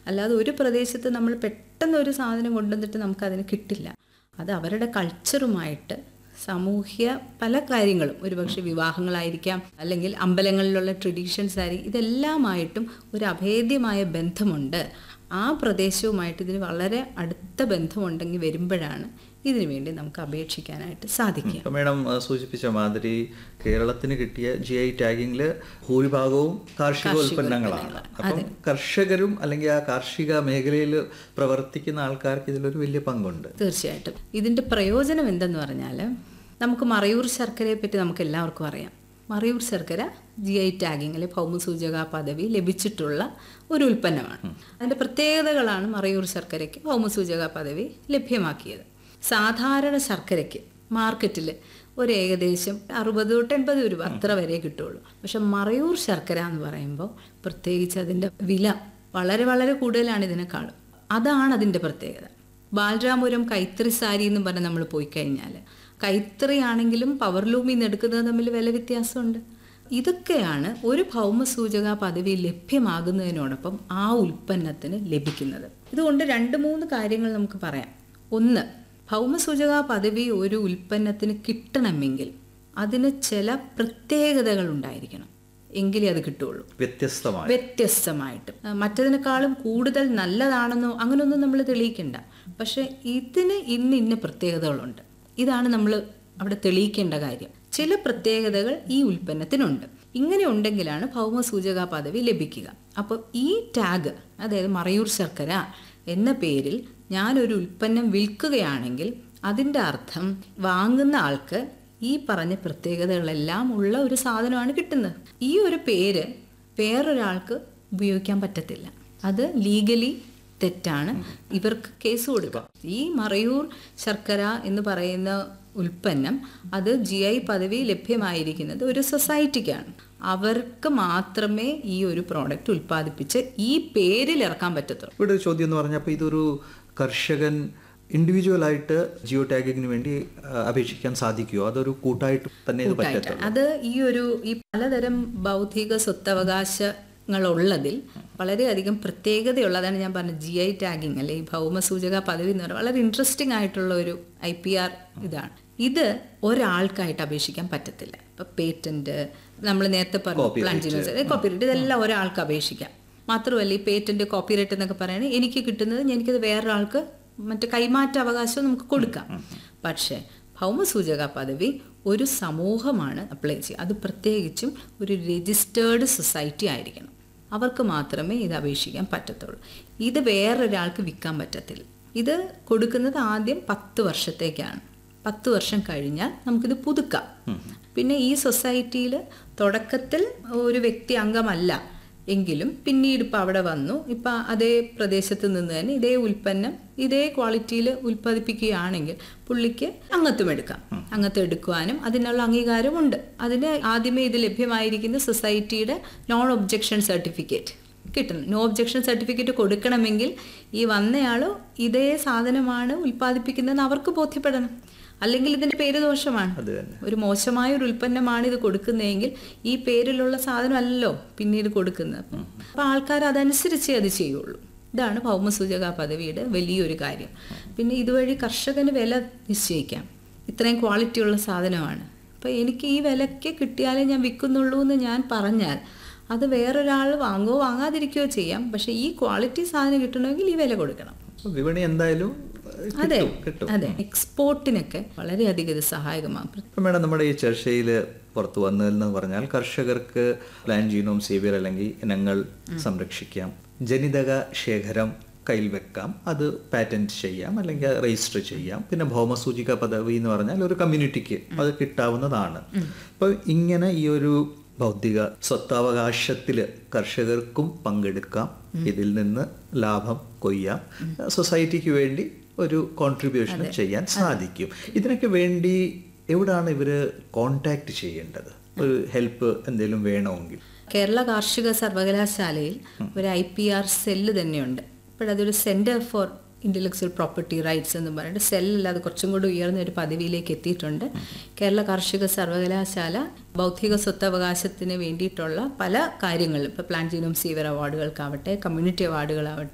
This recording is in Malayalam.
അല്ലാതെ ഒരു പ്രദേശത്ത് നമ്മൾ പെട്ടെന്ന് ഒരു സാധനം കൊണ്ടുവന്നിട്ട് നമുക്കതിന് കിട്ടില്ല അത് അവരുടെ കൾച്ചറുമായിട്ട് സാമൂഹ്യ പല കാര്യങ്ങളും ഒരുപക്ഷെ വിവാഹങ്ങളായിരിക്കാം അല്ലെങ്കിൽ അമ്പലങ്ങളിലുള്ള ട്രഡീഷൻസ് ആയിരിക്കും ഇതെല്ലാമായിട്ടും ഒരു അഭേദ്യമായ ബന്ധമുണ്ട് ആ പ്രദേശവുമായിട്ട് ഇതിന് വളരെ അടുത്ത ബന്ധമുണ്ടെങ്കിൽ വരുമ്പോഴാണ് ഇതിനു വേണ്ടി നമുക്ക് അപേക്ഷിക്കാനായിട്ട് സാധിക്കുക ഇപ്പൊ മേഡം അഹ് സൂചിപ്പിച്ച മാതിരി കേരളത്തിന് കിട്ടിയ ജി ഐ ടാഗിങ്ങില് ഭൂരിഭാഗവും കാർഷിക ഉൽപ്പന്നങ്ങളാണ് അപ്പം കർഷകരും അല്ലെങ്കിൽ ആ കാർഷിക മേഖലയിൽ പ്രവർത്തിക്കുന്ന ആൾക്കാർക്ക് ഇതിലൊരു വലിയ പങ്കുണ്ട് തീർച്ചയായിട്ടും ഇതിൻ്റെ പ്രയോജനം എന്തെന്ന് പറഞ്ഞാൽ നമുക്ക് മറയൂർ ശർക്കരയെ പറ്റി നമുക്ക് എല്ലാവർക്കും അറിയാം മറയൂർ ശർക്കര ജി ഐ ടാഗിങ്ങിൽ ഭൗമസൂചക പദവി ലഭിച്ചിട്ടുള്ള ഒരു ഉൽപ്പന്നമാണ് അതിൻ്റെ പ്രത്യേകതകളാണ് മറയൂർ ശർക്കരയ്ക്ക് ഭൗമസൂചക പദവി ലഭ്യമാക്കിയത് സാധാരണ ശർക്കരയ്ക്ക് മാർക്കറ്റിൽ ഒരു ഏകദേശം അറുപത് തൊട്ട് എൺപത് രൂപ അത്ര വരെ കിട്ടുള്ളൂ പക്ഷെ മറയൂർ ശർക്കര എന്ന് പറയുമ്പോൾ പ്രത്യേകിച്ച് അതിൻ്റെ വില വളരെ വളരെ കൂടുതലാണ് ഇതിനേക്കാളും അതാണ് അതിൻ്റെ പ്രത്യേകത ബാലരാമപുരം കൈത്തറി സാരി എന്ന് പറഞ്ഞ് നമ്മൾ പോയി കഴിഞ്ഞാൽ കൈത്തറി ആണെങ്കിലും പവർലൂമിൽ നിന്ന് എടുക്കുന്നത് തമ്മിൽ വില വ്യത്യാസമുണ്ട് ഇതൊക്കെയാണ് ഒരു ഭൗമസൂചക പദവി ലഭ്യമാകുന്നതിനോടൊപ്പം ആ ഉൽപ്പന്നത്തിന് ലഭിക്കുന്നത് ഇതുകൊണ്ട് രണ്ട് മൂന്ന് കാര്യങ്ങൾ നമുക്ക് പറയാം ഒന്ന് ഭൗമസൂചക പദവി ഒരു ഉൽപ്പന്നത്തിന് കിട്ടണമെങ്കിൽ അതിന് ചില പ്രത്യേകതകൾ ഉണ്ടായിരിക്കണം എങ്കിലേ അത് കിട്ടുള്ളൂ വ്യത്യസ്തമായ വ്യത്യസ്തമായിട്ട് ആ, മറ്റതിനേക്കാളും കൂടുതൽ നല്ലതാണെന്നോ അങ്ങനെയൊന്നും നമ്മൾ തെളിയിക്കണ്ട പക്ഷെ ഇതിന് ഇന്ന ഇന്ന പ്രത്യേകതകളുണ്ട് ഇതാണ് നമ്മൾ അവിടെ തെളിയിക്കേണ്ട കാര്യം ചില പ്രത്യേകതകൾ ഈ ഉൽപ്പന്നത്തിനുണ്ട് ഇങ്ങനെ ഉണ്ടെങ്കിലാണ് ഭൗമസൂചക പദവി ലഭിക്കുക അപ്പോൾ ഈ ടാഗ് അതായത് മറയൂർ ശർക്കര എന്ന പേരിൽ ഞാനൊരു ഉൽപ്പന്നം വിൽക്കുകയാണെങ്കിൽ അതിൻ്റെ അർത്ഥം വാങ്ങുന്ന ആൾക്ക് ഈ പറഞ്ഞ പ്രത്യേകതകളെല്ലാം ഉള്ള ഒരു സാധനമാണ് കിട്ടുന്നത് ഈ ഒരു പേര് വേറൊരാൾക്ക് ഉപയോഗിക്കാൻ പറ്റത്തില്ല അത് ലീഗലി തെറ്റാണ് ഇവർക്ക് കേസ് കൊടുക്കാം ഈ മറയൂർ ശർക്കര എന്ന് പറയുന്ന ഉൽപ്പന്നം അത് ജി ഐ പദവി ലഭ്യമായിരിക്കുന്നത് ഒരു സൊസൈറ്റിക്കാണ് അവർക്ക് മാത്രമേ ഈ ഒരു പ്രോഡക്റ്റ് ഉൽപ്പാദിപ്പിച്ച് ഈ പേരിൽ ഇറക്കാൻ പറ്റത്തുള്ളൂ ഇവിടെ ഒരു ചോദ്യം എന്ന് പറഞ്ഞപ്പോൾ ഇതൊരു കർഷകൻ ഇൻഡിവിജ്വൽ ആയിട്ട് ജിയോ ടാഗിങ്ങിന് വേണ്ടി ആ, അപേക്ഷിക്കാൻ സാധിക്കുമോ അതൊരു കൂട്ടായിട്ട് തന്നെ ഇത് പറ്റത്തുള്ളൂ അത് ഈ ഒരു ഈ പലതരം ബൗദ്ധിക സ്വത്തവകാശങ്ങളുള്ളതിൽ വളരെയധികം പ്രത്യേകതയുള്ളതാണ് ഞാൻ പറഞ്ഞത് ജി ഐ ടാഗിങ് അല്ലെ ഈ ഭൗമസൂചക പദവി എന്ന് പറയുന്നത് വളരെ ഇൻട്രസ്റ്റിംഗ് ആയിട്ടുള്ള ഒരു ഐ പി ആർ ഇതാണ് ഇത് ഒരാൾക്കായിട്ട് അപേക്ഷിക്കാൻ പറ്റത്തില്ല ഇപ്പൊ പേറ്റന്റ് നമ്മൾ നേരത്തെ പറഞ്ഞു പ്ലാൻ കോപ്പിറൈറ്റ് ഇതെല്ലാം ഒരാൾക്ക് അപേക്ഷിക്കാം മാത്രമല്ല ഈ പേറ്റന്റ് കോപ്പിറൈറ്റ് എന്നൊക്കെ പറയുന്നത് എനിക്ക് കിട്ടുന്നത് എനിക്കത് വേറൊരാൾക്ക് മറ്റു കൈമാറ്റ അവകാശം നമുക്ക് കൊടുക്കാം പക്ഷേ ഭൗമസൂചക പദവി ഒരു സമൂഹമാണ് അപ്ലൈ ചെയ്യുക അത് പ്രത്യേകിച്ചും ഒരു രജിസ്റ്റേർഡ് സൊസൈറ്റി ആയിരിക്കണം അവർക്ക് മാത്രമേ ഇത് അപേക്ഷിക്കാൻ പറ്റത്തുള്ളൂ ഇത് വേറൊരാൾക്ക് വിൽക്കാൻ പറ്റത്തില്ല ഇത് കൊടുക്കുന്നത് ആദ്യം പത്ത് വർഷത്തേക്കാണ് പത്ത് വർഷം കഴിഞ്ഞാൽ നമുക്കിത് പുതുക്കാം പിന്നെ ഈ സൊസൈറ്റിയിൽ തുടക്കത്തിൽ ഒരു വ്യക്തി അംഗമല്ല എങ്കിലും പിന്നീട് ഇപ്പം അവിടെ വന്നു ഇപ്പം അതേ പ്രദേശത്ത് നിന്ന് തന്നെ ഇതേ ഉൽപ്പന്നം ഇതേ ക്വാളിറ്റിയിൽ ഉൽപ്പാദിപ്പിക്കുകയാണെങ്കിൽ പുള്ളിക്ക് അംഗത്വം എടുക്കാം അംഗത്വം എടുക്കുവാനും അതിനുള്ള അംഗീകാരമുണ്ട് അതിന് ആദ്യമേ ഇത് ലഭ്യമായിരിക്കുന്ന സൊസൈറ്റിയുടെ നോൺ ഒബ്ജക്ഷൻ സർട്ടിഫിക്കറ്റ് കിട്ടണം നോ ഒബ്ജക്ഷൻ സർട്ടിഫിക്കറ്റ് കൊടുക്കണമെങ്കിൽ ഈ വന്നയാൾ ഇതേ സാധനമാണ് ഉൽപ്പാദിപ്പിക്കുന്നതെന്ന് അവർക്ക് ബോധ്യപ്പെടണം അല്ലെങ്കിൽ ഇതിന്റെ പേര് ദോഷമാണ് അത് തന്നെ ഒരു മോശമായ ഒരു ഉൽപ്പന്നമാണ് ഇത് കൊടുക്കുന്നതെങ്കിൽ ഈ പേരിലുള്ള സാധനമല്ലല്ലോ പിന്നീട് കൊടുക്കുന്നത് അപ്പം ആൾക്കാർ അതനുസരിച്ചേ അത് ചെയ്യുള്ളൂ ഇതാണ് ഭൗമസൂചക പദവിയുടെ വലിയൊരു കാര്യം പിന്നെ ഇതുവഴി കർഷകന് വില നിശ്ചയിക്കാം ഇത്രയും ക്വാളിറ്റിയുള്ള സാധനമാണ് അപ്പോൾ എനിക്ക് ഈ വിലയ്ക്ക് കിട്ടിയാലേ ഞാൻ വിൽക്കുന്നുള്ളൂ എന്ന് ഞാൻ പറഞ്ഞാൽ അത് വേറൊരാൾ വാങ്ങുകയോ വാങ്ങാതിരിക്കുകയോ ചെയ്യാം പക്ഷേ ഈ ക്വാളിറ്റി സാധനം കിട്ടണമെങ്കിൽ ഈ വില കൊടുക്കണം അപ്പൊ വിപണി എന്തായാലും ഏഹ്, അതെ കിട്ടും കിട്ടും അതെ എക്സ്പോർട്ടിനൊക്കെ വളരെയധികം ഇത് സഹായകമാകും ഇപ്പം മേഡം നമ്മുടെ ഈ ചർച്ചയിൽ പുറത്തു വന്നതെന്ന് പറഞ്ഞാൽ കർഷകർക്ക് പ്ലാൻ ജീനോം സേവിയർ അല്ലെങ്കിൽ ഇനങ്ങൾ സംരക്ഷിക്കാം ജനിതക ശേഖരം കയ്യിൽ വെക്കാം അത് പാറ്റന്റ് ചെയ്യാം അല്ലെങ്കിൽ രജിസ്റ്റർ ചെയ്യാം പിന്നെ ഭൗമസൂചിക പദവി എന്ന് പറഞ്ഞാൽ ഒരു കമ്മ്യൂണിറ്റിക്ക് അത് കിട്ടാവുന്നതാണ് അപ്പോൾ ഇങ്ങനെ ഈ ഒരു ബൗദ്ധിക സ്വത്തവകാശത്തിൽ കർഷകർക്കും പങ്കെടുക്കാം ഇതിൽ നിന്ന് ലാഭം കൊയ്യാം സൊസൈറ്റിക്ക് വേണ്ടി ഒരു കോൺട്രിബ്യൂഷൻ ചെയ്യാൻ സാധിക്കും ഇതിനൊക്കെ വേണ്ടി എവിടാണ് ഇവര് കോണ്ടാക്ട് ചെയ്യേണ്ടത് ഒരു ഹെൽപ്പ് എന്തെങ്കിലും വേണമെങ്കിൽ കേരള കാർഷിക സർവകലാശാലയിൽ ഒരു ഐ പി ആർ സെല്ല് തന്നെയുണ്ട് ഇപ്പോഴതൊരു centre for intellectual property rights എന്ന് പറഞ്ഞിട്ട് സെല്ലല്ല അത് കുറച്ചും കൂടി ഉയർന്ന ഒരു പദവിയിലേക്ക് എത്തിയിട്ടുണ്ട് കേരള കാർഷിക സർവകലാശാല ബൗദ്ധിക സ്വത്തവകാശത്തിന് വേണ്ടിയിട്ടുള്ള പല കാര്യങ്ങളും ഇപ്പോൾ പ്ലാൻ ജീനോം സീവർ അവാർഡുകൾക്കാവട്ടെ കമ്മ്യൂണിറ്റി അവാർഡുകളാവട്ടെ